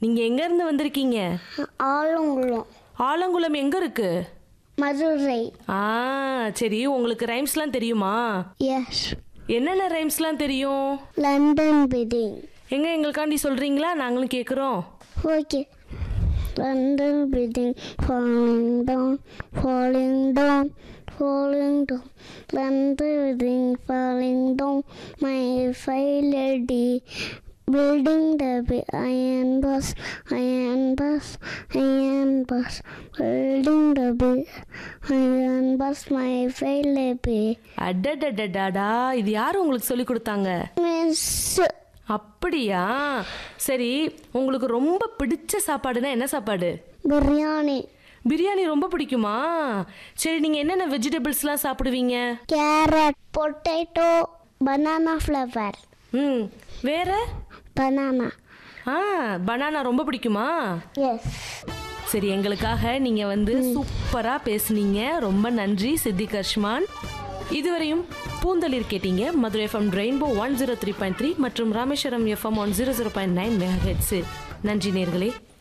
நீங்க எங்க இருந்து வந்திருக்கீங்க ஆலங்குளம் ஆலங்குளம் எங்க இருக்கு மதுரை ஆ சரி உங்களுக்கு ரைம்ஸ்லாம் தெரியுமா எஸ் என்னென்ன ரைம்ஸ்லாம் தெரியும் லண்டன் பில்டிங் எங்க எங்களுக்காண்டி சொல்றீங்களா நாங்களும் கேட்குறோம் okay London building falling down falling down falling down London building falling down my fair lady building the bi- iron bus, iron bus, iron bus, building the bi- iron bus, my baby. அடடடடாடா இது யார் உங்களுக்கு சொல்லி கொடுத்தாங்க Miss அப்படியா சரி உங்களுக்கு ரொம்ப பிடிச்ச சாப்பாடுனா என்ன சாப்பாடு பிரியாணி பிரியாணி ரொம்ப பிடிக்குமா சரி நீங்க என்னென்ன வெஜிடபிள்ஸ்லாம் சாப்பிடுவீங்க கேரட் பொட்டேட்டோ பனானா ஃப்ளவர் ம் வேற பனானா ஆ பனானா ரொம்ப பிடிக்குமா எஸ் சரி எங்களுக்காக நீங்க வந்து சூப்பரா பேசுனீங்க ரொம்ப நன்றி சித்திக் அர்ஷ்மான் இதுவரையும் பூந்தளிர் கேட்டீங்க Madurai FM rainbow one zero three point three மற்றும் Rameswaram FM one zero zero point nine mega நன்றி நேர்களே